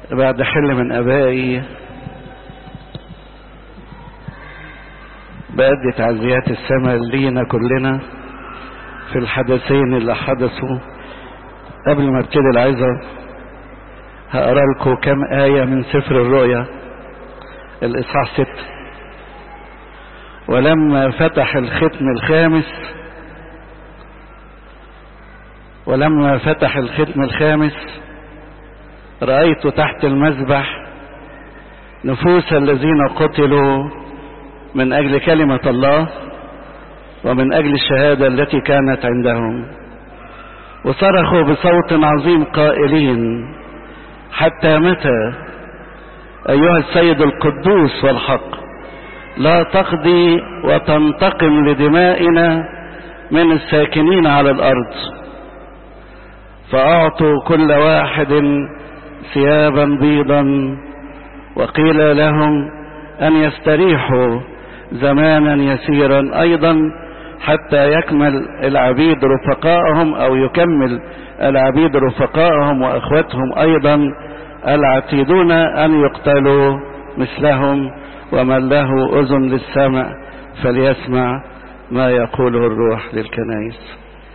بعد حل من أبائي بأدي تعزيات السماء لينا كلنا في الحدثين اللي حدثوا قبل ما ابتدي العظة هقرا لكم كم آية من سفر الرؤيا الإصحاح ستة ولما فتح الختم الخامس ولما فتح الختم الخامس رأيت تحت المذبح نفوس الذين قتلوا من أجل كلمة الله ومن أجل الشهادة التي كانت عندهم وصرخوا بصوت عظيم قائلين حتى متى أيها السيد القدوس والحق لا تقضي وتنتقم لدمائنا من الساكنين على الأرض فأعطوا كل واحد ثيابا بيضا وقيل لهم أن يستريحوا زمانا يسيرا أيضا حتى يكمل العبيد رفقائهم أو يكمل العبيد رفقائهم وأخوتهم أيضا العتيدون أن يقتلوا مثلهم ومن له أذن للسمع فليسمع ما يقوله الروح للكنائس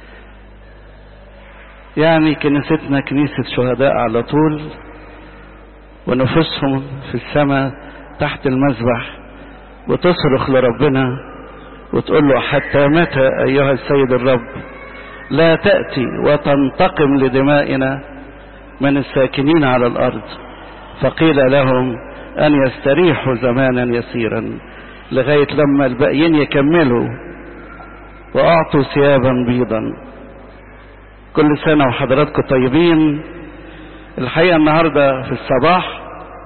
يعني كنيستنا كنيسة شهداء على طول ونفوسهم في السماء تحت المذبح وتصرخ لربنا وتقول له حتى متى أيها السيد الرب لا تأتي وتنتقم لدمائنا من الساكنين على الأرض فقيل لهم أن يستريحوا زمانا يسيرا لغاية لما الباقيين يكملوا وأعطوا ثيابا بيضا كل سنة وحضراتكم طيبين الحقيقة النهاردة في الصباح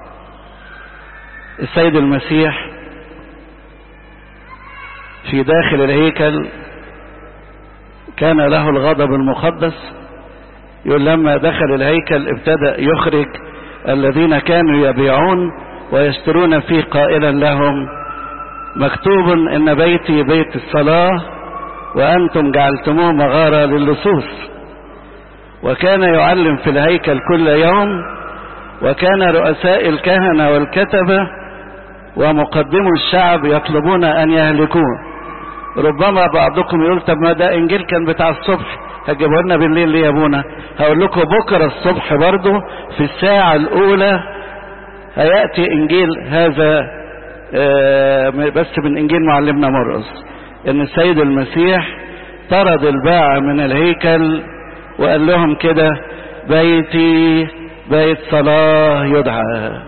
السيد المسيح في داخل الهيكل كان له الغضب المقدس يقول لما دخل الهيكل ابتدأ يخرج الذين كانوا يبيعون ويشترون فيه قائلا لهم مكتوب ان بيتي بيت الصلاة وانتم جعلتموه مغارة للصوص وكان يعلم في الهيكل كل يوم وكان رؤساء الكهنة والكتبة ومقدمو الشعب يطلبون ان يهلكوه ربما بعضكم يقول طب ما ده انجيل كان بتاع الصبح هتجيبوا لنا بالليل ليه يا ابونا هقول لكم بكره الصبح برضه في الساعه الاولى هياتي انجيل هذا بس من انجيل معلمنا مرقس ان السيد المسيح طرد الباعة من الهيكل وقال لهم كده بيتي بيت صلاة يدعى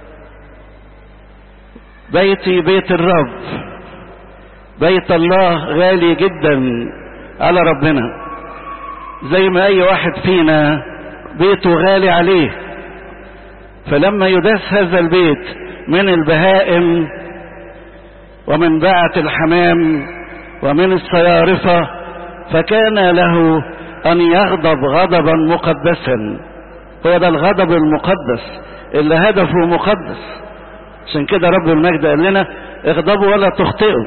بيتي بيت الرب بيت الله غالي جدا على ربنا زي ما اي واحد فينا بيته غالي عليه فلما يداس هذا البيت من البهائم ومن باعة الحمام ومن الصيارفة فكان له أن يغضب غضبا مقدسا هو ده الغضب المقدس اللي هدفه مقدس عشان كده رب المجد قال لنا اغضبوا ولا تخطئوا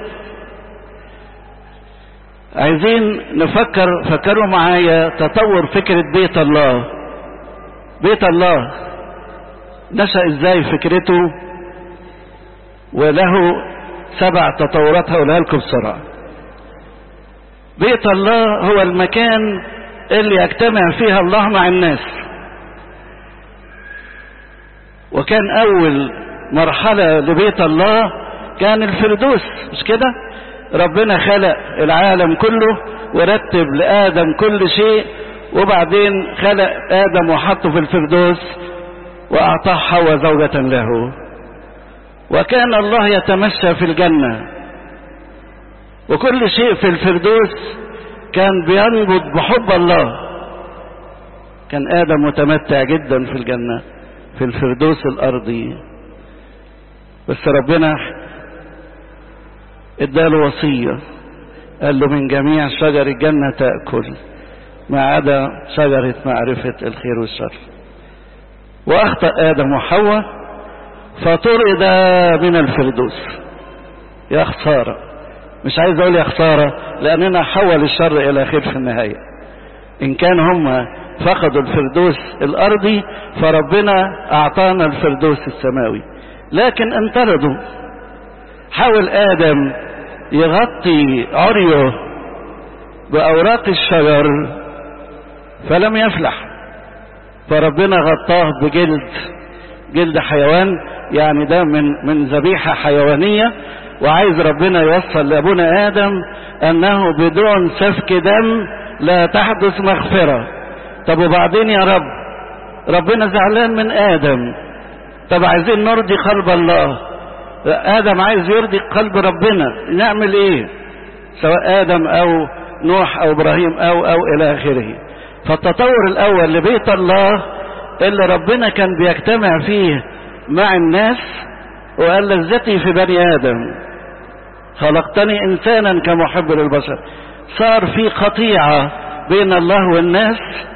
عايزين نفكر فكروا معايا تطور فكرة بيت الله بيت الله نشأ ازاي فكرته وله سبع تطورات هقولها لكم بسرعة بيت الله هو المكان اللي يجتمع فيها الله مع الناس وكان اول مرحلة لبيت الله كان الفردوس مش كده ربنا خلق العالم كله ورتب لآدم كل شيء وبعدين خلق آدم وحطه في الفردوس وأعطاه حواء زوجة له وكان الله يتمشى في الجنة وكل شيء في الفردوس كان بينبض بحب الله كان آدم متمتع جدا في الجنة في الفردوس الأرضي بس ربنا اداله وصية قال له من جميع شجر الجنة تأكل ما عدا شجرة معرفة الخير والشر وأخطأ آدم وحواء فطرد من الفردوس يا خسارة مش عايز أقول يا خسارة لأننا حول الشر إلى خير في النهاية إن كان هم فقدوا الفردوس الارضي فربنا اعطانا الفردوس السماوي لكن انطردوا حاول ادم يغطي عريه باوراق الشجر فلم يفلح فربنا غطاه بجلد جلد حيوان يعني ده من من ذبيحه حيوانيه وعايز ربنا يوصل لابونا ادم انه بدون سفك دم لا تحدث مغفره طب وبعدين يا رب ربنا زعلان من ادم طب عايزين نرضي قلب الله ادم عايز يرضي قلب ربنا نعمل ايه سواء ادم او نوح او ابراهيم او او الى اخره فالتطور الاول لبيت الله اللي ربنا كان بيجتمع فيه مع الناس وقال لذتي في بني ادم خلقتني انسانا كمحب للبشر صار في قطيعه بين الله والناس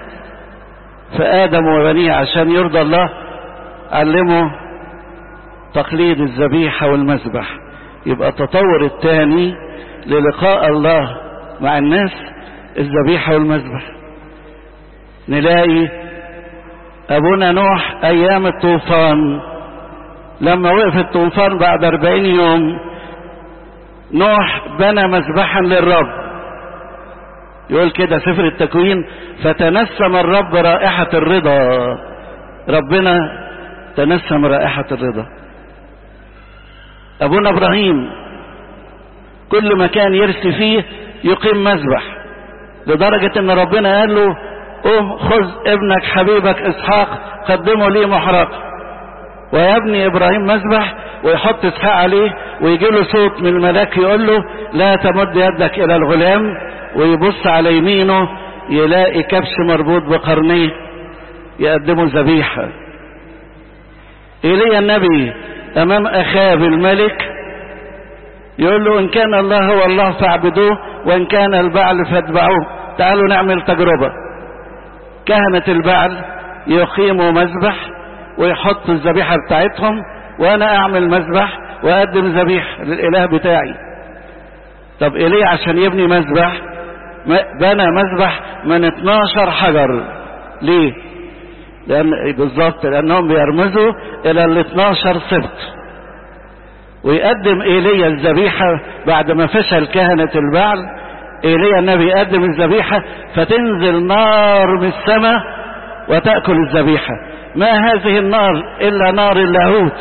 فادم وبنيه عشان يرضى الله علمه تقليد الذبيحه والمذبح يبقى التطور الثاني للقاء الله مع الناس الذبيحه والمذبح نلاقي ابونا نوح ايام الطوفان لما وقف الطوفان بعد أربعين يوم نوح بنى مذبحا للرب يقول كده سفر التكوين فتنسم الرب رائحة الرضا ربنا تنسم رائحة الرضا أبونا إبراهيم كل مكان يرسي فيه يقيم مذبح لدرجة ان ربنا قال له قوم خذ ابنك حبيبك اسحاق قدمه لي محرق ويبني ابراهيم مذبح ويحط اسحاق عليه ويجي له صوت من الملاك يقول له لا تمد يدك الى الغلام ويبص على يمينه يلاقي كبش مربوط بقرنيه يقدمه ذبيحه ايليا النبي امام اخاب الملك يقول له ان كان الله هو الله فاعبدوه وان كان البعل فاتبعوه تعالوا نعمل تجربه كهنه البعل يقيموا مذبح ويحطوا الذبيحه بتاعتهم وانا اعمل مذبح واقدم ذبيح للاله بتاعي طب ايليا عشان يبني مذبح بنى مذبح من 12 حجر ليه لان بالظبط لانهم بيرمزوا الى ال 12 سبت ويقدم ايليا الذبيحه بعد ما فشل كهنه البعل ايليا النبي يقدم الذبيحه فتنزل نار من السماء وتاكل الذبيحه ما هذه النار الا نار اللاهوت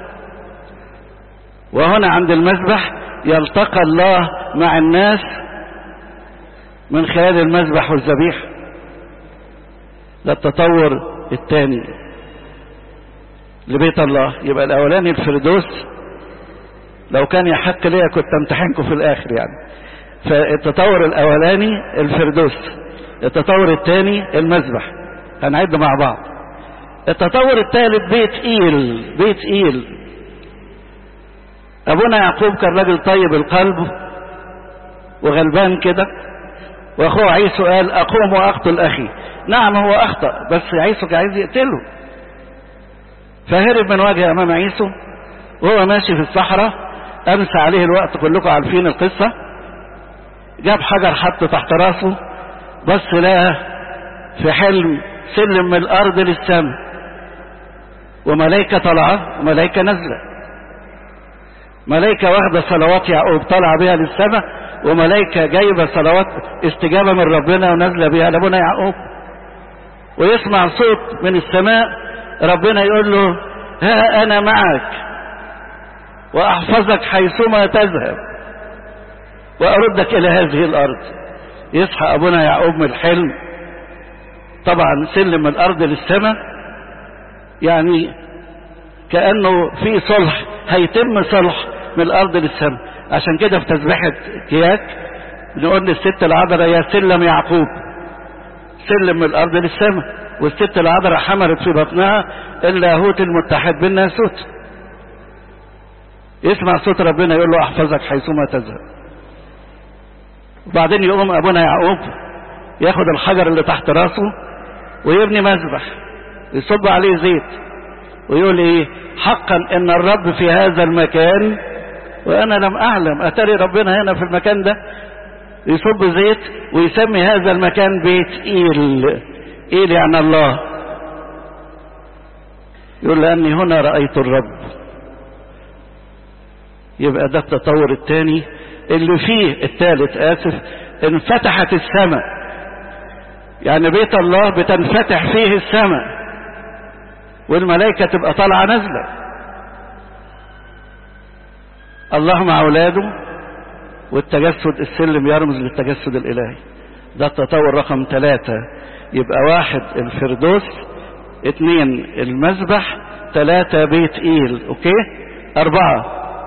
وهنا عند المذبح يلتقى الله مع الناس من خلال المذبح والذبيحه ده التطور الثاني لبيت الله يبقى الاولاني الفردوس لو كان يحق ليا كنت امتحنكم في الاخر يعني فالتطور الاولاني الفردوس التطور الثاني المذبح هنعد مع بعض التطور الثالث بيت ايل بيت ايل ابونا يعقوب كان راجل طيب القلب وغلبان كده واخوه عيسو قال اقوم واقتل اخي نعم هو اخطا بس عيسو كان عايز يقتله فهرب من وجه امام عيسو وهو ماشي في الصحراء امسى عليه الوقت كلكم عارفين القصه جاب حجر حطه تحت راسه بص لقى في حلم سلم من الارض للسماء وملائكه طالعه وملائكه نازله ملائكه واخده صلوات يعقوب طالعه بيها للسماء وملائكه جايبه صلوات استجابه من ربنا ونازله بيها لابونا يعقوب ويسمع صوت من السماء ربنا يقول له ها انا معك واحفظك حيثما تذهب واردك الى هذه الارض يصحى ابونا يعقوب من الحلم طبعا سلم من الارض للسماء يعني كانه في صلح هيتم صلح من الارض للسماء عشان كده في تسبيحه كياك بنقول للست العذراء يا سلم يعقوب سلم من الارض للسماء والست العذراء حملت في بطنها اللاهوت المتحد بالناسوت يسمع صوت ربنا يقول له احفظك حيثما تذهب وبعدين يقوم ابونا يعقوب ياخد الحجر اللي تحت راسه ويبني مذبح يصب عليه زيت ويقول ايه حقا ان الرب في هذا المكان وانا لم اعلم اتاري ربنا هنا في المكان ده يصب زيت ويسمي هذا المكان بيت ايل ايه يعني الله يقول لاني هنا رأيت الرب يبقى ده التطور الثاني اللي فيه الثالث اسف انفتحت السماء يعني بيت الله بتنفتح فيه السماء والملائكة تبقى طالعة نازلة الله مع اولاده والتجسد السلم يرمز للتجسد الالهي ده التطور رقم ثلاثة يبقى واحد الفردوس اثنين المذبح ثلاثة بيت ايل اوكي اربعة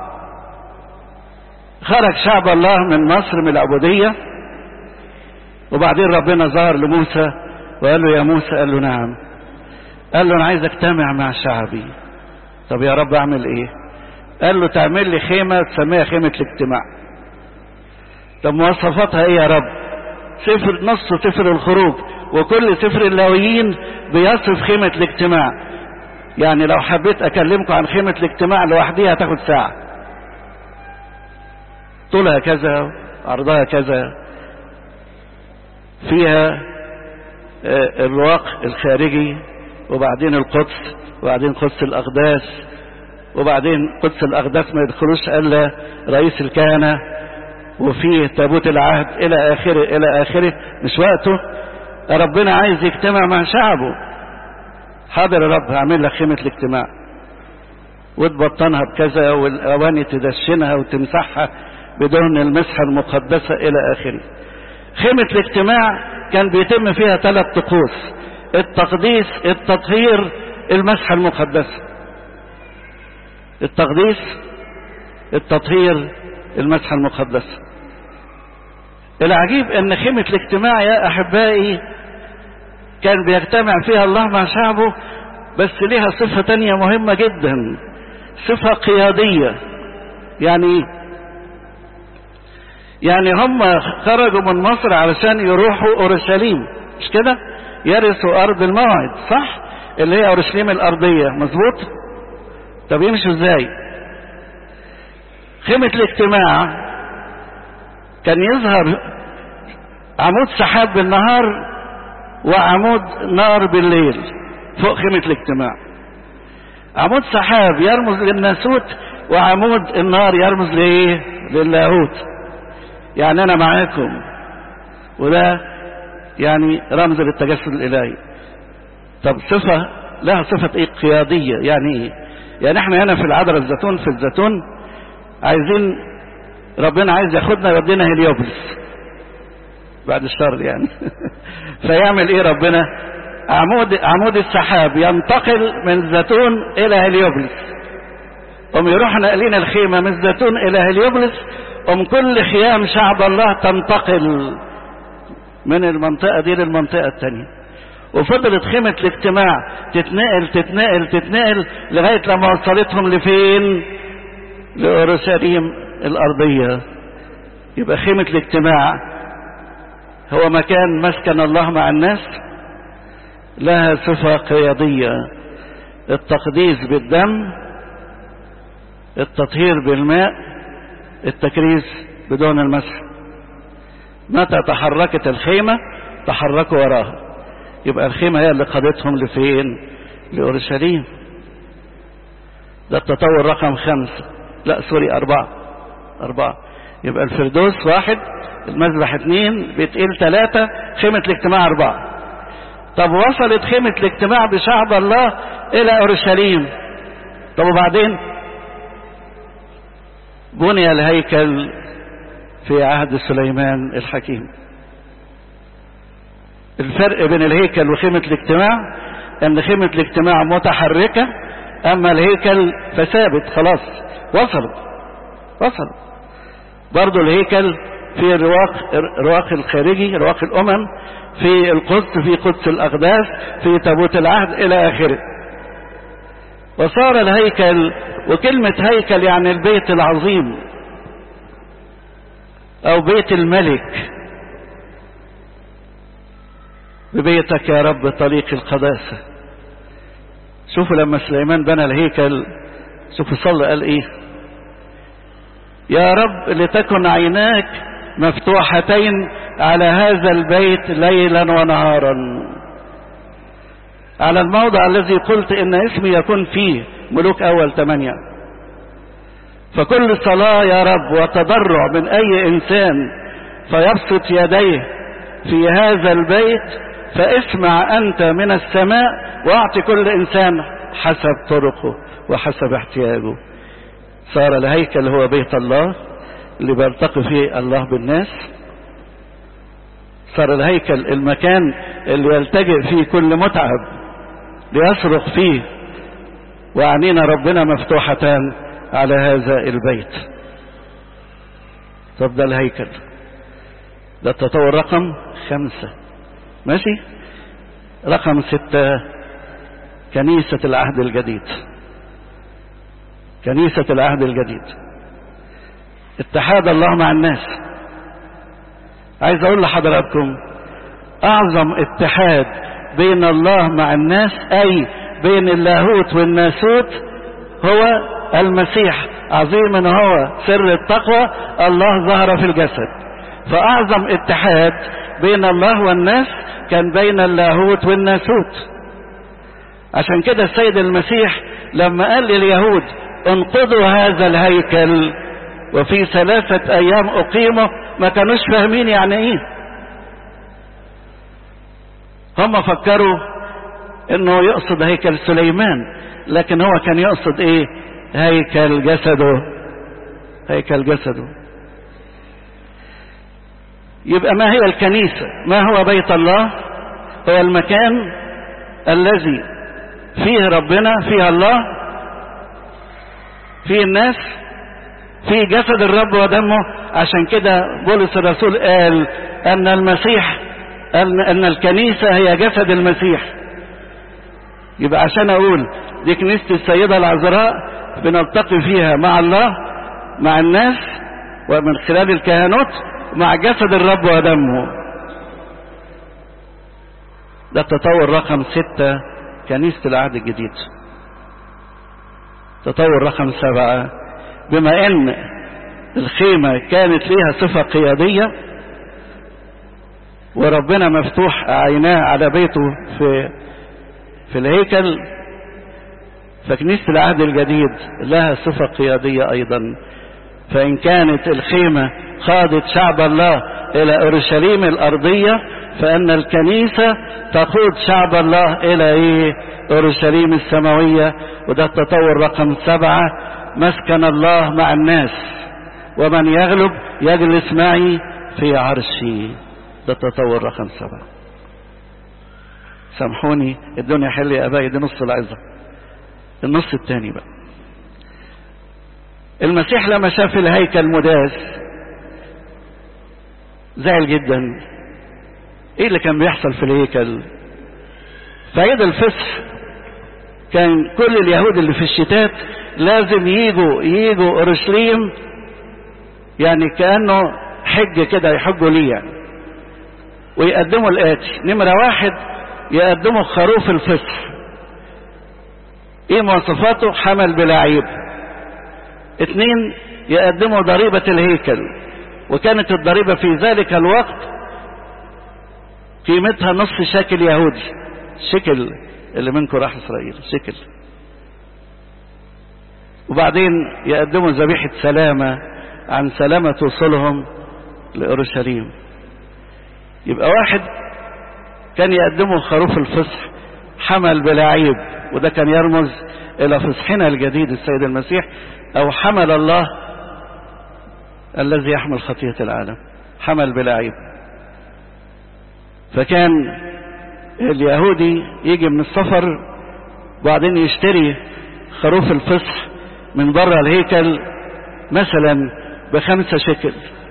خرج شعب الله من مصر من العبودية وبعدين ربنا ظهر لموسى وقال له يا موسى قال له نعم قال له انا عايز اجتمع مع شعبي طب يا رب اعمل ايه قال له تعمل لي خيمة تسميها خيمة الاجتماع طب مواصفاتها ايه يا رب سفر نص سفر الخروج وكل سفر اللاويين بيصف خيمة الاجتماع يعني لو حبيت اكلمكم عن خيمة الاجتماع لوحديها هتاخد ساعة طولها كذا عرضها كذا فيها الرواق الخارجي وبعدين القدس وبعدين قدس الأقداس وبعدين قدس الأقداس ما يدخلوش إلا رئيس الكهنة وفيه تابوت العهد إلى آخره إلى آخره مش وقته ربنا عايز يجتمع مع شعبه حاضر يا رب هعمل لك خيمة الاجتماع وتبطنها بكذا والأواني تدشنها وتمسحها بدون المسحة المقدسة إلى آخره خيمة الاجتماع كان بيتم فيها ثلاث طقوس التقديس التطهير المسحة المقدسة التقديس التطهير المسحة المقدسة العجيب ان خيمة الاجتماع يا احبائي كان بيجتمع فيها الله مع شعبه بس ليها صفة تانية مهمة جدا صفة قيادية يعني ايه يعني هم خرجوا من مصر علشان يروحوا اورشليم مش كده يرثوا ارض الموعد صح اللي هي اورشليم الارضية مظبوط طب يمشوا ازاي خيمة الاجتماع كان يظهر عمود سحاب بالنهار وعمود نار بالليل فوق خيمة الاجتماع عمود سحاب يرمز للناسوت وعمود النار يرمز لايه للاهوت يعني انا معاكم وده يعني رمز للتجسد الالهي طب صفة لها صفة ايه قيادية يعني ايه يعني احنا هنا في العذراء الزيتون في الزيتون عايزين ربنا عايز ياخدنا يودينا هليوبلس بعد الشر يعني فيعمل ايه ربنا عمود عمود السحاب ينتقل من زيتون الى هليوبلس قوم يروح ناقلين الخيمة من زيتون الى هليوبلس قوم كل خيام شعب الله تنتقل من المنطقة دي للمنطقة التانية وفضلت خيمة الاجتماع تتنقل تتنقل تتنقل لغاية لما وصلتهم لفين لأورشليم الأرضية يبقى خيمة الاجتماع هو مكان مسكن الله مع الناس لها صفة قيادية التقديس بالدم التطهير بالماء التكريس بدون المسح متى تحركت الخيمة تحركوا وراها يبقى الخيمة هي اللي قادتهم لفين لأورشليم ده التطور رقم خمسة لا سوري أربعة أربعة يبقى الفردوس واحد المذبح اثنين بيتقيل ثلاثة خيمة الاجتماع أربعة طب وصلت خيمة الاجتماع بشعب الله إلى أورشليم طب وبعدين بني الهيكل في عهد سليمان الحكيم الفرق بين الهيكل وخيمة الاجتماع ان خيمة الاجتماع متحركة اما الهيكل فثابت خلاص وصلت وصلت برضو الهيكل في الرواق الرواق الخارجي رواق الامم في القدس في قدس الاقداس في تابوت العهد الى اخره وصار الهيكل وكلمة هيكل يعني البيت العظيم او بيت الملك ببيتك يا رب طريق القداسة شوفوا لما سليمان بنى الهيكل شوفوا صلى قال ايه يا رب لتكن عيناك مفتوحتين على هذا البيت ليلا ونهارا على الموضع الذي قلت ان اسمي يكون فيه ملوك اول ثمانية فكل صلاة يا رب وتضرع من اي انسان فيبسط يديه في هذا البيت فاسمع انت من السماء واعطي كل انسان حسب طرقه وحسب احتياجه صار الهيكل هو بيت الله اللي بيلتقي فيه الله بالناس صار الهيكل المكان اللي يلتجئ فيه كل متعب ليصرخ فيه وعنينا ربنا مفتوحتان على هذا البيت طب ده الهيكل ده التطور رقم خمسة ماشي رقم ستة كنيسة العهد الجديد كنيسة العهد الجديد اتحاد الله مع الناس عايز اقول لحضراتكم اعظم اتحاد بين الله مع الناس اي بين اللاهوت والناسوت هو المسيح عظيم هو سر التقوى الله ظهر في الجسد فاعظم اتحاد بين الله والناس كان بين اللاهوت والناسوت عشان كده السيد المسيح لما قال لليهود انقضوا هذا الهيكل وفي ثلاثة ايام اقيمه ما كانوش فاهمين يعني ايه هم فكروا انه يقصد هيكل سليمان لكن هو كان يقصد ايه هيكل جسده هيكل جسده يبقى ما هي الكنيسة ما هو بيت الله هو المكان الذي فيه ربنا فيه الله فيه الناس فيه جسد الرب ودمه عشان كده بولس الرسول قال ان المسيح ان, أن الكنيسة هي جسد المسيح يبقى عشان اقول دي كنيسة السيدة العذراء بنلتقي فيها مع الله مع الناس ومن خلال الكهنوت مع جسد الرب ودمه ده التطور رقم ستة كنيسة العهد الجديد تطور رقم سبعة بما ان الخيمة كانت ليها صفة قيادية وربنا مفتوح عيناه على بيته في في الهيكل فكنيسة العهد الجديد لها صفة قيادية أيضا فإن كانت الخيمة قادت شعب الله إلى أورشليم الأرضية فأن الكنيسة تقود شعب الله إلى إيه؟ أورشليم السماوية وده التطور رقم سبعة مسكن الله مع الناس ومن يغلب يجلس معي في عرشي ده التطور رقم سبعة سامحوني الدنيا حل يا ابائي دي نص العظة النص التاني بقى المسيح لما شاف الهيكل مداس زعل جدا ايه اللي كان بيحصل في الهيكل في عيد الفصح كان كل اليهود اللي في الشتات لازم يجوا يجوا اورشليم يعني كانه حج كده يحجوا ليه يعني ويقدموا الاتي نمره واحد يقدموا خروف الفصح ايه مواصفاته حمل بلا عيب اتنين يقدموا ضريبة الهيكل وكانت الضريبة في ذلك الوقت قيمتها نصف شاكل يهودي شكل اللي منكم راح اسرائيل شكل وبعدين يقدموا ذبيحة سلامة عن سلامة توصلهم لأورشليم يبقى واحد كان يقدمه خروف الفصح حمل بلا عيب وده كان يرمز الى فصحنا الجديد السيد المسيح او حمل الله الذي يحمل خطية العالم حمل بلا عيب فكان اليهودي يجي من السفر وبعدين يشتري خروف الفصح من بره الهيكل مثلا بخمسة شكل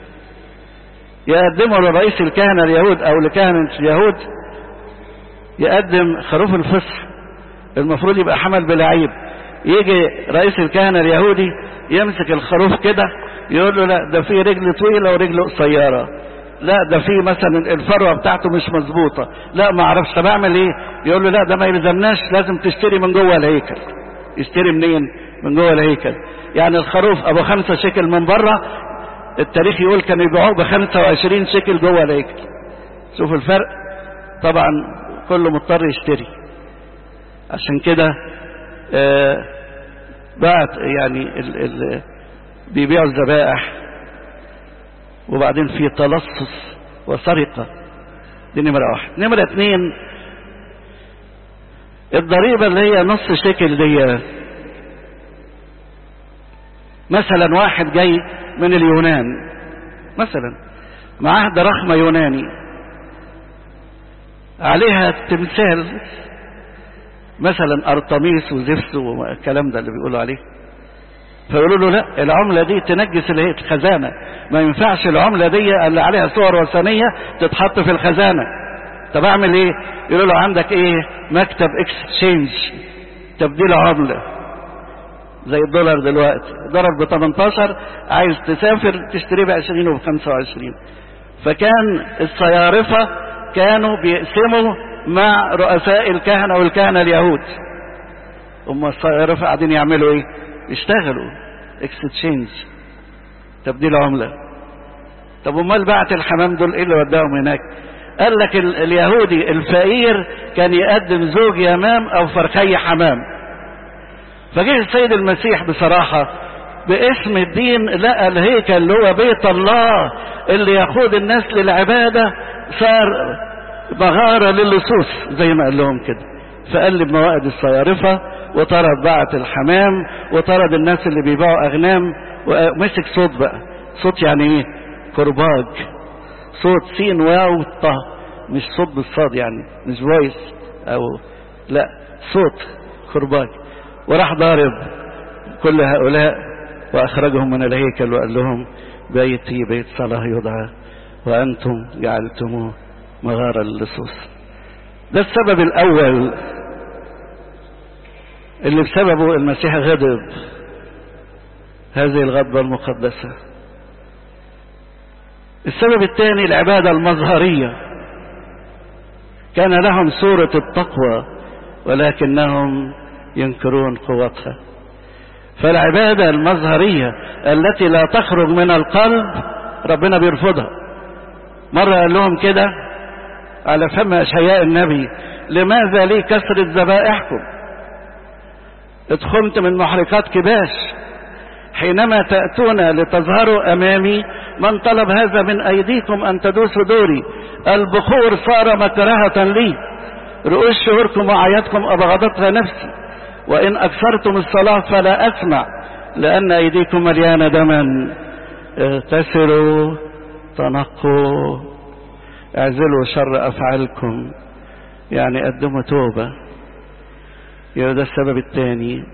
يقدمه لرئيس الكهنة اليهود او لكهنة اليهود يقدم خروف الفصح المفروض يبقى حمل بلا عيب يجي رئيس الكهنة اليهودي يمسك الخروف كده يقول له لا ده في رجل طويلة ورجل قصيرة لا ده في مثلا الفروة بتاعته مش مظبوطة لا ما اعرفش طب اعمل ايه يقول له لا ده ما يلزمناش لازم تشتري من جوه الهيكل يشتري منين من جوه الهيكل يعني الخروف ابو خمسة شكل من بره التاريخ يقول كان يبيعوه بخمسة وعشرين شكل جوه الهيكل شوف الفرق طبعا كله مضطر يشتري عشان كده آه بعت يعني ال ال بيبيعوا الذبائح وبعدين في تلصص وسرقة دي نمرة واحد نمرة اتنين الضريبة اللي هي نص شكل دي مثلا واحد جاي من اليونان مثلا معاه ضخمة يوناني عليها تمثال مثلا ارطميس وزفس والكلام ده اللي بيقولوا عليه فيقولوا له لا العملة دي تنجس اللي هي الخزانة ما ينفعش العملة دي اللي عليها صور وثنية تتحط في الخزانة طب اعمل ايه يقولوا له عندك ايه مكتب اكسشينج تبديل عملة زي الدولار دلوقتي الدولار ب 18 عايز تسافر تشتريه ب 20 وب 25 فكان الصيارفة كانوا بيقسموا مع رؤساء الكهنة والكهنة اليهود هم الصيارفة قاعدين يعملوا ايه يشتغلوا اكستشينج تبديل عملة طب امال بعت الحمام دول ايه اللي وداهم هناك قال لك ال اليهودي الفقير كان يقدم زوج يمام او فرخي حمام فجه السيد المسيح بصراحة باسم الدين لقى الهيكل اللي هو بيت الله اللي يقود الناس للعبادة صار مغارة للصوص زي ما قال لهم كده فقلب موائد الصيارفة وطرد بعت الحمام وطرد الناس اللي بيبيعوا أغنام ومسك صوت بقى صوت يعني ايه كرباج صوت سين واو طه مش صوت بالصاد يعني مش فويس او لا صوت كرباج وراح ضارب كل هؤلاء واخرجهم من الهيكل وقال لهم بيتي بيت صلاة يدعى وانتم جعلتموه مغارة للصوص ده السبب الاول اللي بسببه المسيح غضب هذه الغضبة المقدسة السبب الثاني العبادة المظهرية كان لهم صورة التقوى ولكنهم ينكرون قوتها فالعبادة المظهرية التي لا تخرج من القلب ربنا بيرفضها مرة قال لهم كده على فم أشعياء النبي لماذا لي كسرة ذبائحكم اتخمت من محرقات كباش حينما تأتون لتظهروا أمامي من طلب هذا من أيديكم أن تدوسوا دوري البخور صار مكرهة لي رؤوس شهوركم وعياتكم أبغضتها نفسي وإن أكثرتم الصلاة فلا أسمع لأن أيديكم مليانة دما اغتسلوا تنقوا اعزلوا شر أفعالكم يعني قدموا توبة يبقى ده السبب الثاني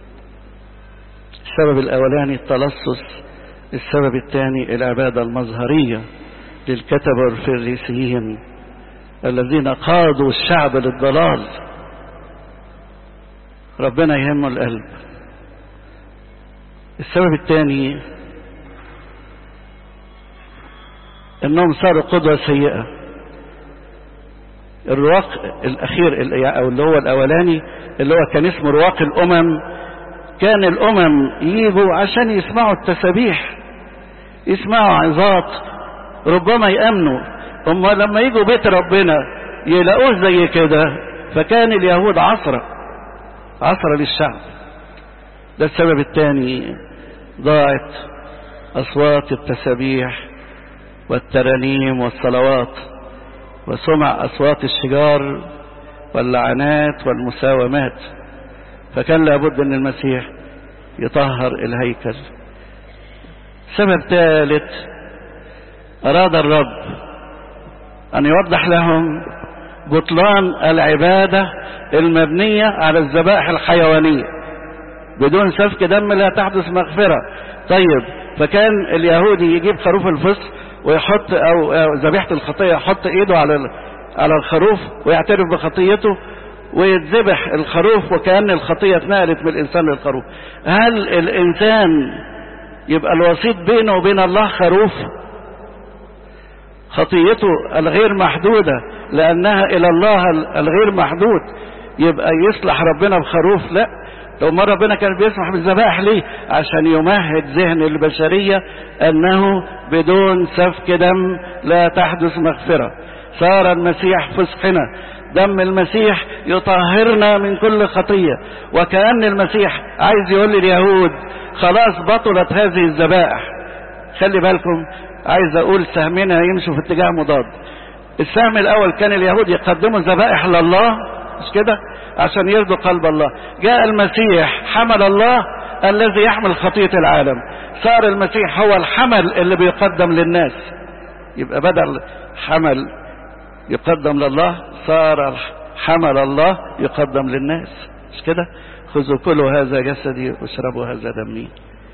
السبب الأولاني التلصص السبب الثاني العبادة المظهرية للكتبة والفريسيين الذين قادوا الشعب للضلال ربنا يهمه القلب السبب الثاني انهم صاروا قدوة سيئة الرواق الاخير او اللي هو الاولاني اللي هو كان اسمه رواق الامم كان الامم يجوا عشان يسمعوا التسابيح يسمعوا عظات ربما يامنوا هم لما يجوا بيت ربنا يلاقوه زي كده فكان اليهود عصرة عصرة للشعب ده السبب الثاني ضاعت اصوات التسابيح والترانيم والصلوات وسمع اصوات الشجار واللعنات والمساومات فكان لابد ان المسيح يطهر الهيكل سبب ثالث اراد الرب ان يوضح لهم بطلان العبادة المبنية على الذبائح الحيوانية بدون سفك دم لا تحدث مغفرة طيب فكان اليهودي يجيب خروف الفصل ويحط او ذبيحة الخطية يحط ايده على على الخروف ويعترف بخطيته ويتذبح الخروف وكأن الخطية اتنقلت من الإنسان للخروف هل الإنسان يبقى الوسيط بينه وبين الله خروف خطيته الغير محدودة لأنها إلى الله الغير محدود يبقى يصلح ربنا بخروف لا لو ما ربنا كان بيسمح بالذبائح ليه عشان يمهد ذهن البشرية أنه بدون سفك دم لا تحدث مغفرة صار المسيح فسحنا دم المسيح يطهرنا من كل خطية وكأن المسيح عايز يقول لليهود خلاص بطلت هذه الذبائح خلي بالكم عايز اقول سهمنا يمشوا في اتجاه مضاد السهم الاول كان اليهود يقدموا ذبائح لله مش كده عشان يرضوا قلب الله جاء المسيح حمل الله الذي يحمل خطية العالم صار المسيح هو الحمل اللي بيقدم للناس يبقى بدل حمل يقدم لله صار حمل الله يقدم للناس مش كده خذوا كلوا هذا جسدي واشربوا هذا دمي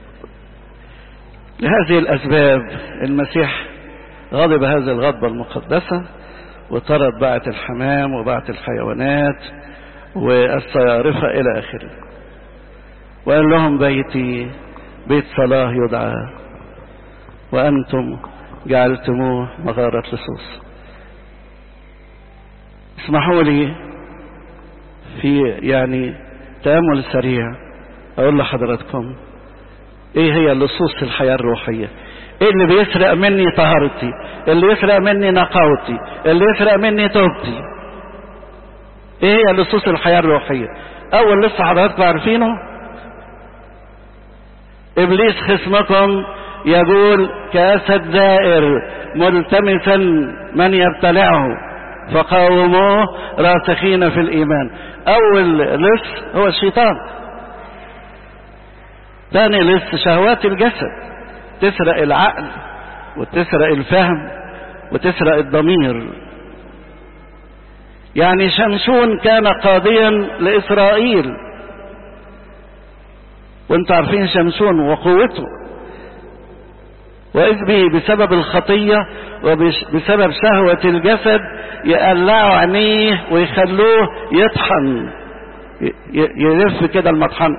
لهذه الأسباب المسيح غضب هذه الغضبة المقدسة وطرد بعة الحمام وبعة الحيوانات والصيارفة إلى آخره وقال لهم بيتي بيت صلاة يدعى وأنتم جعلتموه مغارة لصوص اسمحوا لي في يعني تأمل سريع أقول لحضراتكم إيه هي لصوص الحياة الروحية إيه اللي بيسرق مني طهارتي اللي يسرق مني نقاوتي اللي يسرق مني توبتي إيه هي لصوص الحياة الروحية أول لسه حضراتكم عارفينه إبليس خصمكم يقول كأسد دائر ملتمسا من يبتلعه فقاوموه راسخين في الإيمان أول لص هو الشيطان ثاني لص شهوات الجسد تسرق العقل وتسرق الفهم وتسرق الضمير يعني شمشون كان قاضيا لإسرائيل وانتم عارفين شمشون وقوته وإذ به بسبب الخطية وبسبب شهوة الجسد يقلعوا عينيه ويخلوه يطحن يلف كده المطحن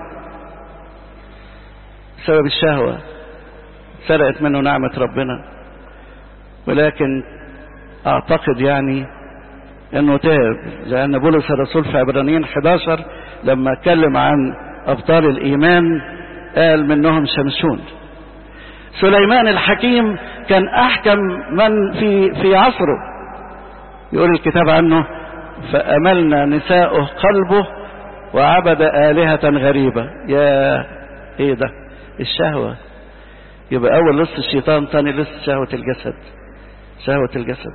بسبب الشهوة سرقت منه نعمة ربنا ولكن اعتقد يعني انه تاب لان بولس الرسول في عبرانيين 11 لما اتكلم عن ابطال الايمان قال منهم شمشون سليمان الحكيم كان احكم من في في عصره يقول الكتاب عنه فاملنا نساؤه قلبه وعبد الهه غريبه يا ايه ده الشهوه يبقى اول لص الشيطان ثاني لص شهوه الجسد شهوه الجسد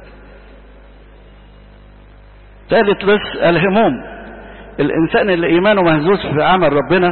ثالث لص الهموم الانسان اللي ايمانه مهزوز في عمل ربنا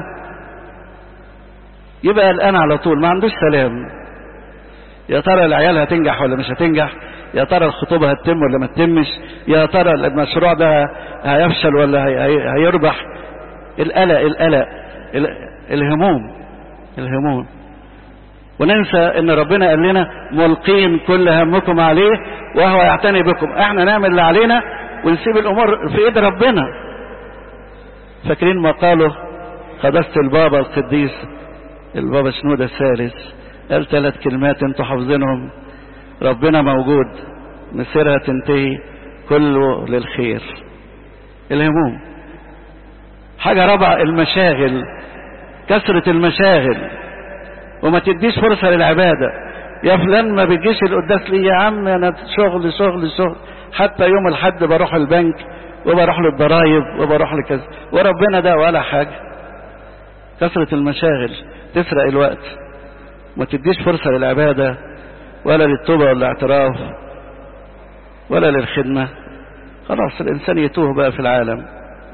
يبقى قلقان على طول ما عندوش سلام يا ترى العيال هتنجح ولا مش هتنجح يا ترى الخطوبة هتتم ولا ما تتمش يا ترى المشروع ده هيفشل ولا هيربح القلق القلق الهموم الهموم وننسى ان ربنا قال لنا ملقين كل همكم عليه وهو يعتني بكم احنا نعمل اللي علينا ونسيب الامور في ايد ربنا فاكرين ما قاله قداسة البابا القديس البابا شنودة الثالث قال ثلاث كلمات انتوا حافظينهم ربنا موجود مسيرها تنتهي كله للخير الهموم حاجة رابعة المشاغل كثرة المشاغل وما تديش فرصة للعبادة يا فلان ما بتجيش القداس ليه يا عم انا شغل شغل شغل حتى يوم الحد بروح البنك وبروح للضرايب وبروح لكذا وربنا ده ولا حاجة كثرة المشاغل تسرق الوقت ما تديش فرصة للعبادة ولا للتوبة ولا الاعتراف ولا للخدمة خلاص الإنسان يتوه بقى في العالم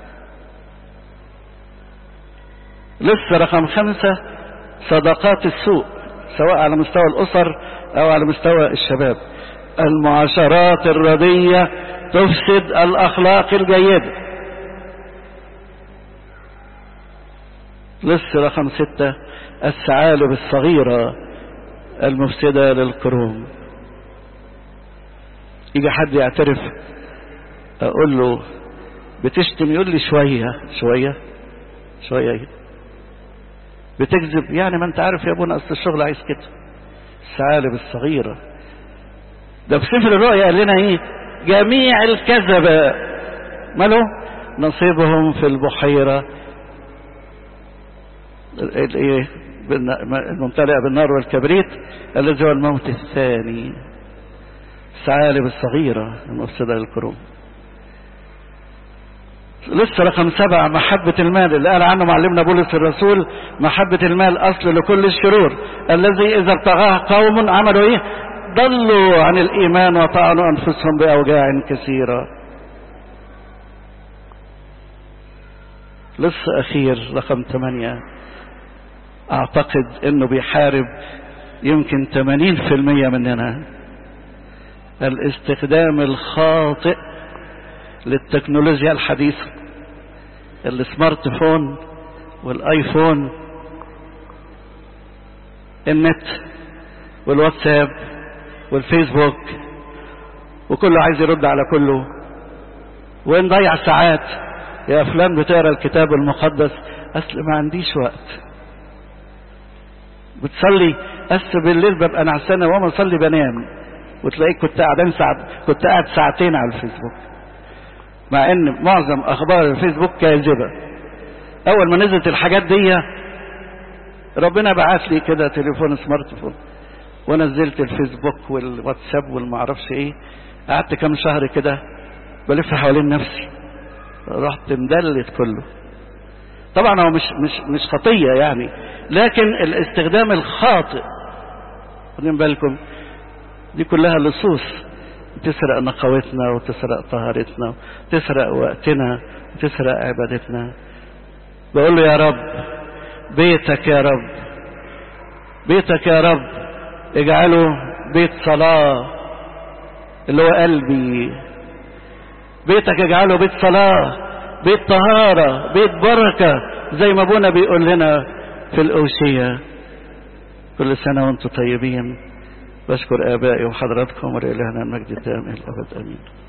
لسه رقم خمسة صداقات السوء سواء على مستوى الأسر أو على مستوى الشباب المعاشرات الردية تفسد الأخلاق الجيدة لسه رقم ستة الثعالب الصغيرة المفسدة للقرون يجي حد يعترف اقول له بتشتم يقول لي شوية شوية شوية بتكذب يعني ما انت عارف يا ابونا اصل الشغل عايز كده الثعالب الصغيرة ده في سفر الرؤيا قال لنا ايه جميع الكذبة ماله نصيبهم في البحيرة الايه الممتلئة بالنار والكبريت الذي هو الموت الثاني الثعالب الصغيرة المفسدة للقرون لسه رقم سبعة محبة المال اللي قال عنه معلمنا بولس الرسول محبة المال أصل لكل الشرور الذي إذا ابتغاه قوم عملوا إيه ضلوا عن الإيمان وطعنوا أنفسهم بأوجاع كثيرة لسه أخير رقم ثمانية أعتقد أنه بيحارب يمكن 80% مننا الاستخدام الخاطئ للتكنولوجيا الحديثة السمارت فون والايفون النت والواتساب والفيسبوك وكله عايز يرد على كله ونضيع ساعات يا فلان بتقرا الكتاب المقدس اصل ما عنديش وقت بتصلي بس بالليل ببقى نعسانه وانا اصلي بنام وتلاقيك كنت قاعدين ساعة كنت قاعد ساعتين على الفيسبوك مع ان معظم اخبار الفيسبوك كاذبه اول ما نزلت الحاجات دي ربنا بعت لي كده تليفون سمارت فون ونزلت الفيسبوك والواتساب والمعرفش ايه قعدت كام شهر كده بلف حوالين نفسي رحت مدلت كله طبعا هو مش مش مش خطيه يعني لكن الاستخدام الخاطئ خدين بالكم دي كلها لصوص تسرق نقاوتنا وتسرق طهارتنا وتسرق وقتنا وتسرق عبادتنا بقول له يا رب بيتك يا رب بيتك يا رب اجعله بيت صلاة اللي هو قلبي بيتك اجعله بيت صلاة بيت طهارة بيت بركة زي ما ابونا بيقول لنا في الأوشية كل سنة وانتم طيبين بشكر آبائي وحضراتكم ولإلهنا المجد الدائم إلى الأبد آمين